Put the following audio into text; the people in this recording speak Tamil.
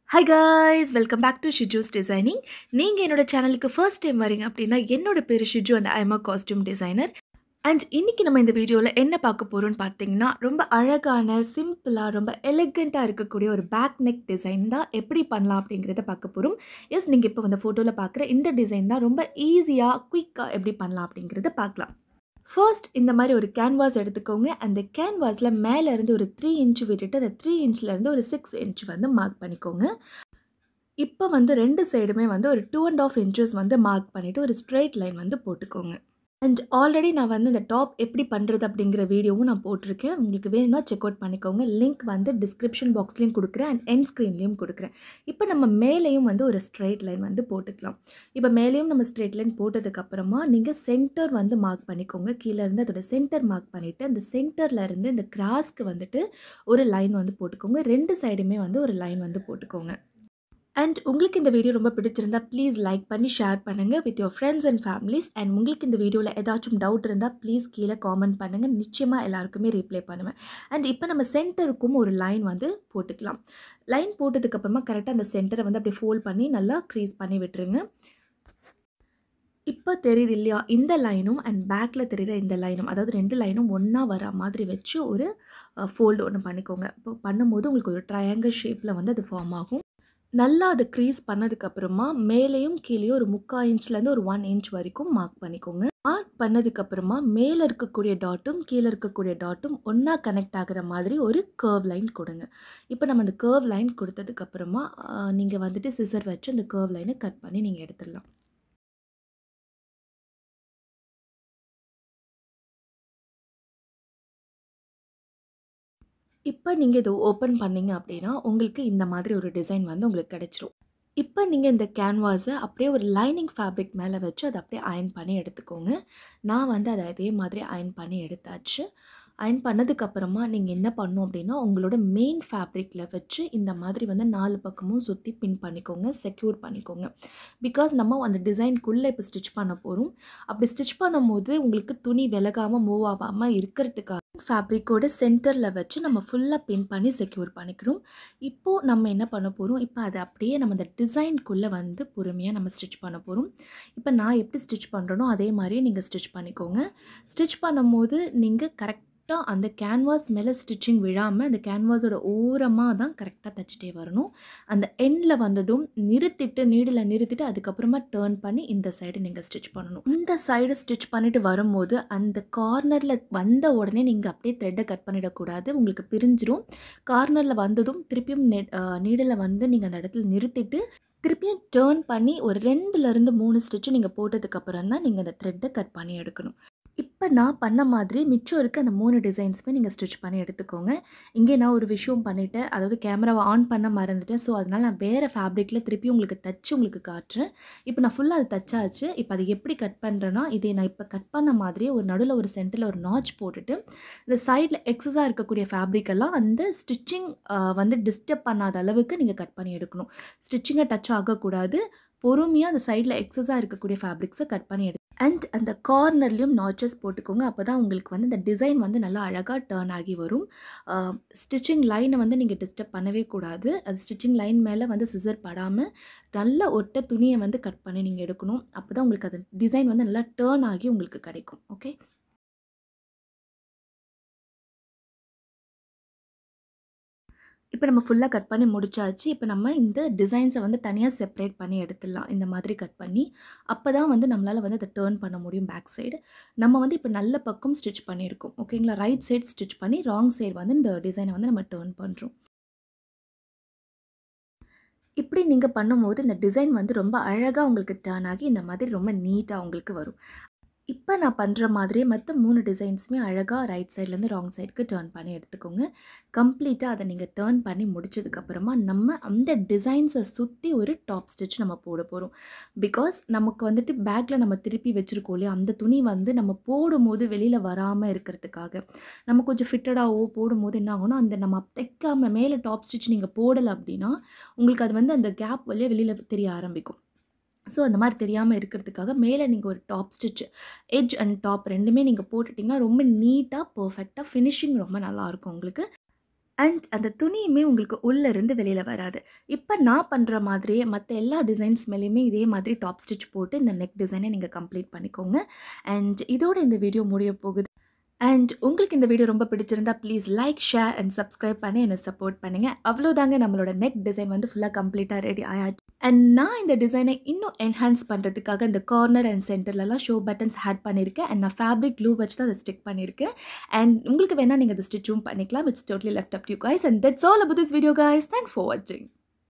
hi guys welcome back to Shiju's designing நீங்கள் என்னோட சேனலுக்கு ஃபர்ஸ்ட் டைம் வரீங்க அப்படின்னா என்னோட பேர் Shiju and I'm a costume designer and இன்றைக்கி நம்ம இந்த வீடியோவில் என்ன பார்க்க போகிறோம்னு பார்த்தீங்கன்னா ரொம்ப அழகான சிம்பிளாக ரொம்ப எலகண்ட்டாக இருக்கக்கூடிய ஒரு பேக் நெக் டிசைன் தான் எப்படி பண்ணலாம் அப்படிங்கிறத பார்க்க போகிறோம் எஸ் நீங்கள் இப்போ இந்த ஃபோட்டோவில் பார்க்குற இந்த டிசைன் தான் ரொம்ப ஈஸியாக குயிக்காக எப்படி பண்ணலாம் அப்படிங்கிறத பார்க்கலாம் ஃபர்ஸ்ட் இந்த மாதிரி ஒரு கேன்வாஸ் எடுத்துக்கோங்க அந்த கேன்வாஸில் மேலேருந்து ஒரு த்ரீ இன்ச் விட்டுட்டு அந்த த்ரீ இன்ச்லேருந்து ஒரு சிக்ஸ் இன்ச் வந்து மார்க் பண்ணிக்கோங்க இப்போ வந்து ரெண்டு சைடுமே வந்து ஒரு டூ அண்ட் ஆஃப் இன்ச்சஸ் வந்து மார்க் பண்ணிவிட்டு ஒரு ஸ்ட்ரெயிட் லைன் வந்து போட்டுக்கோங்க அண்ட் ஆல்ரெடி நான் வந்து இந்த டாப் எப்படி பண்ணுறது அப்படிங்கிற வீடியோவும் நான் போட்டிருக்கேன் உங்களுக்கு வேணும்னா செக் அவுட் பண்ணிக்கோங்க லிங்க் வந்து டிஸ்கிரிப்ஷன் பாக்ஸ்லேயும் கொடுக்குறேன் அண்ட் என் ஸ்க்ரீன்லேயும் கொடுக்குறேன் இப்போ நம்ம மேலேயும் வந்து ஒரு ஸ்ட்ரெயிட் லைன் வந்து போட்டுக்கலாம் இப்போ மேலேயும் நம்ம ஸ்ட்ரெயிட் லைன் போட்டதுக்கப்புறமா நீங்கள் சென்டர் வந்து மார்க் பண்ணிக்கோங்க கீழே இருந்து அதோட சென்டர் மார்க் பண்ணிவிட்டு அந்த சென்டரில் இருந்து இந்த கிராஸ்க்கு வந்துட்டு ஒரு லைன் வந்து போட்டுக்கோங்க ரெண்டு சைடுமே வந்து ஒரு லைன் வந்து போட்டுக்கோங்க அண்ட் உங்களுக்கு இந்த வீடியோ ரொம்ப பிடிச்சிருந்தா ப்ளீஸ் லைக் பண்ணி ஷேர் பண்ணுங்கள் with your friends and families and உங்களுக்கு இந்த வீடியோவில் ஏதாச்சும் டவுட் இருந்தால் ப்ளீஸ் கீழே காமெண்ட் பண்ணுங்கள் நிச்சயமாக எல்லாருக்குமே ரீப்ளை பண்ணுவேன் அண்ட் இப்போ நம்ம சென்டருக்கும் ஒரு லைன் வந்து போட்டுக்கலாம் லைன் போட்டதுக்கப்புறமா கரெக்டாக அந்த சென்டரை வந்து அப்படியே ஃபோல்ட் பண்ணி நல்லா க்ரீஸ் பண்ணி விட்டுருங்க இப்போ தெரியுது இல்லையா இந்த லைனும் அண்ட் பேக்கில் தெரியுற இந்த லைனும் அதாவது ரெண்டு லைனும் ஒன்றா வர மாதிரி வச்சு ஒரு ஃபோல்டு ஒன்று பண்ணிக்கோங்க இப்போ பண்ணும்போது உங்களுக்கு ஒரு ட்ரையாங்கிள் ஷேப்பில் வந்து அது ஃபார்ம் ஆகும் நல்லா அதை க்ரீஸ் பண்ணதுக்கப்புறமா மேலேயும் கீழேயும் ஒரு முக்கால் இன்ச்லேருந்து ஒரு ஒன் இன்ச் வரைக்கும் மார்க் பண்ணிக்கோங்க மார்க் பண்ணதுக்கப்புறமா மேலே இருக்கக்கூடிய டாட்டும் கீழே இருக்கக்கூடிய டாட்டும் ஒன்றா கனெக்ட் ஆகிற மாதிரி ஒரு கர்வ் லைன் கொடுங்க இப்போ நம்ம அந்த கர்வ் லைன் கொடுத்ததுக்கப்புறமா நீங்கள் வந்துட்டு சிசர் வச்சு அந்த கர்வ் லைனை கட் பண்ணி நீங்கள் எடுத்துடலாம் இப்போ நீங்கள் இதை ஓப்பன் பண்ணிங்க அப்படின்னா உங்களுக்கு இந்த மாதிரி ஒரு டிசைன் வந்து உங்களுக்கு கிடச்சிரும் இப்போ நீங்கள் இந்த கேன்வாஸை அப்படியே ஒரு லைனிங் ஃபேப்ரிக் மேலே வச்சு அதை அப்படியே அயன் பண்ணி எடுத்துக்கோங்க நான் வந்து அதை அதே மாதிரி அயன் பண்ணி எடுத்தாச்சு அயன் பண்ணதுக்கப்புறமா நீங்கள் என்ன பண்ணும் அப்படின்னா உங்களோட மெயின் ஃபேப்ரிக்கில் வச்சு இந்த மாதிரி வந்து நாலு பக்கமும் சுற்றி பின் பண்ணிக்கோங்க செக்யூர் பண்ணிக்கோங்க பிகாஸ் நம்ம அந்த டிசைனுக்குள்ளே இப்போ ஸ்டிச் பண்ண போகிறோம் அப்படி ஸ்டிச் பண்ணும்போது உங்களுக்கு துணி விலகாமல் மூவ் ஆகாமல் இருக்கிறதுக்காக ஃபேப்ரிக்கோட சென்டரில் வச்சு நம்ம ஃபுல்லாக பின் பண்ணி செக்யூர் பண்ணிக்கிறோம் இப்போது நம்ம என்ன பண்ண போகிறோம் இப்போ அதை அப்படியே நம்ம அந்த டிசைனுக்குள்ளே வந்து பொறுமையாக நம்ம ஸ்டிச் பண்ண போகிறோம் இப்போ நான் எப்படி ஸ்டிச் பண்ணுறனோ அதே மாதிரியே நீங்கள் ஸ்டிச் பண்ணிக்கோங்க ஸ்டிச் பண்ணும்போது நீங்கள் கரெக்ட் கரெக்டாக அந்த கேன்வாஸ் மேலே ஸ்டிச்சிங் விழாமல் அந்த கேன்வாஸோட ஓரமாக தான் கரெக்டாக தைச்சிட்டே வரணும் அந்த எண்டில் வந்ததும் நிறுத்திட்டு நீடில் நிறுத்திட்டு அதுக்கப்புறமா டேர்ன் பண்ணி இந்த சைடு நீங்கள் ஸ்டிச் பண்ணணும் இந்த சைடு ஸ்டிச் பண்ணிட்டு வரும்போது அந்த கார்னரில் வந்த உடனே நீங்கள் அப்படியே த்ரெட்டை கட் பண்ணிடக்கூடாது உங்களுக்கு பிரிஞ்சிரும் கார்னரில் வந்ததும் திருப்பியும் நெ நீடில் வந்து நீங்கள் அந்த இடத்துல நிறுத்திட்டு திருப்பியும் டேர்ன் பண்ணி ஒரு ரெண்டுலேருந்து மூணு ஸ்டிச்சு நீங்கள் போட்டதுக்கப்புறம் தான் நீங்கள் அந்த த்ரெட்டை கட் பண்ணி எடுக்கணும் இப்போ நான் பண்ண மாதிரி மிச்சம் இருக்க அந்த மூணு டிசைன்ஸுமே நீங்கள் ஸ்டிச் பண்ணி எடுத்துக்கோங்க இங்கே நான் ஒரு விஷயம் பண்ணிவிட்டேன் அதாவது கேமராவை ஆன் பண்ண மறந்துட்டேன் ஸோ அதனால் நான் வேறு ஃபேப்ரிக்கில் திருப்பி உங்களுக்கு தச்சு உங்களுக்கு காட்டுறேன் இப்போ நான் ஃபுல்லாக அது தச்சாச்சு இப்போ அது எப்படி கட் பண்ணுறேன்னா இதே நான் இப்போ கட் பண்ண மாதிரியே ஒரு நடுவில் ஒரு சென்டரில் ஒரு நாச் போட்டுட்டு இந்த சைடில் எக்ஸஸாக இருக்கக்கூடிய ஃபேப்ரிக்கெல்லாம் அந்த ஸ்டிச்சிங் வந்து டிஸ்டர்ப் பண்ணாத அளவுக்கு நீங்கள் கட் பண்ணி எடுக்கணும் ஸ்டிச்சிங்கை டச் ஆகக்கூடாது பொறுமையாக அந்த சைடில் எக்ஸஸாக இருக்கக்கூடிய ஃபேப்ரிக்ஸை கட் பண்ணி எடு அண்ட் அந்த கார்னர்லேயும் நாச்சஸ் போட்டுக்கோங்க அப்போ தான் உங்களுக்கு வந்து இந்த டிசைன் வந்து நல்லா அழகாக டேர்ன் ஆகி வரும் ஸ்டிச்சிங் லைனை வந்து நீங்கள் டிஸ்டர்ப் பண்ணவே கூடாது அது ஸ்டிச்சிங் லைன் மேலே வந்து சிசர் படாமல் நல்ல ஒட்ட துணியை வந்து கட் பண்ணி நீங்கள் எடுக்கணும் அப்போ தான் உங்களுக்கு அது டிசைன் வந்து நல்லா டேர்ன் ஆகி உங்களுக்கு கிடைக்கும் ஓகே இப்போ நம்ம ஃபுல்லாக கட் பண்ணி முடிச்சாச்சு இப்போ நம்ம இந்த டிசைன்ஸை வந்து தனியாக செப்பரேட் பண்ணி எடுத்துடலாம் இந்த மாதிரி கட் பண்ணி அப்போ தான் வந்து நம்மளால் வந்து அதை டேர்ன் பண்ண முடியும் பேக் சைடு நம்ம வந்து இப்போ நல்ல பக்கம் ஸ்டிச் பண்ணியிருக்கோம் ஓகேங்களா ரைட் சைடு ஸ்டிச் பண்ணி ராங் சைடு வந்து இந்த டிசைனை வந்து நம்ம டேர்ன் பண்ணுறோம் இப்படி நீங்கள் பண்ணும்போது இந்த டிசைன் வந்து ரொம்ப அழகாக உங்களுக்கு டேர்ன் ஆகி இந்த மாதிரி ரொம்ப நீட்டாக உங்களுக்கு வரும் இப்போ நான் பண்ணுற மாதிரியே மற்ற மூணு டிசைன்ஸுமே அழகாக ரைட் சைட்லேருந்து ராங் சைடுக்கு டேர்ன் பண்ணி எடுத்துக்கோங்க கம்ப்ளீட்டாக அதை நீங்கள் டேர்ன் பண்ணி முடிச்சதுக்கப்புறமா நம்ம அந்த டிசைன்ஸை சுற்றி ஒரு டாப் ஸ்டிச் நம்ம போட போகிறோம் பிகாஸ் நமக்கு வந்துட்டு பேக்கில் நம்ம திருப்பி வச்சுருக்கோம் இல்லையா அந்த துணி வந்து நம்ம போடும்போது வெளியில் வராமல் இருக்கிறதுக்காக நம்ம கொஞ்சம் ஃபிட்டடாகவோ போடும்போது என்ன ஆகும்னா அந்த நம்ம தைக்காமல் மேலே டாப் ஸ்டிச் நீங்கள் போடலை அப்படின்னா உங்களுக்கு அது வந்து அந்த கேப் வழியாக வெளியில் தெரிய ஆரம்பிக்கும் ஸோ அந்த மாதிரி தெரியாமல் இருக்கிறதுக்காக மேலே நீங்கள் ஒரு top stitch edge and top ரெண்டுமே நீங்கள் போட்டுட்டிங்கன்னா ரொம்ப நீட்டாக பர்ஃபெக்டாக ஃபினிஷிங் ரொம்ப நல்லாயிருக்கும் உங்களுக்கு அண்ட் அந்த துணியுமே உங்களுக்கு உள்ளே இருந்து வெளியில் வராது இப்போ நான் பண்ணுற மாதிரியே மற்ற எல்லா டிசைன்ஸ் மேலேயுமே இதே மாதிரி டாப் ஸ்டிச் போட்டு இந்த நெக் டிசைனை நீங்கள் கம்ப்ளீட் பண்ணிக்கோங்க அண்ட் இதோட இந்த வீடியோ முடிய போகுது அண்ட் உங்களுக்கு இந்த வீடியோ ரொம்ப பிடிச்சிருந்தா please like share and subscribe பண்ணி என்னை சப்போர்ட் பண்ணுங்கள் அவ்வளோதாங்க நம்மளோட நெக் டிசைன் வந்து ஃபுல்லாக கம்ப்ளீட்டாக ரெடி ஆயாச்சு அண்ட் நான் இந்த டிசைனை இன்னும் என்ஹான்ஸ் பண்ணுறதுக்காக இந்த கார்னர் அண்ட் சென்டர்லலாம் ஷோ பட்டன்ஸ் ஆட் பண்ணியிருக்கேன் அண்ட் நான் ஃபேப்ரிக் க்ளூ வச்சு தான் அதை ஸ்டிக் பண்ணியிருக்கேன் அண்ட் உங்களுக்கு வேணால் நீங்கள் அதை ஸ்டிச்சும் பண்ணிக்கலாம் it's totally left up you guys and that's all about this video guys thanks for வாட்சிங்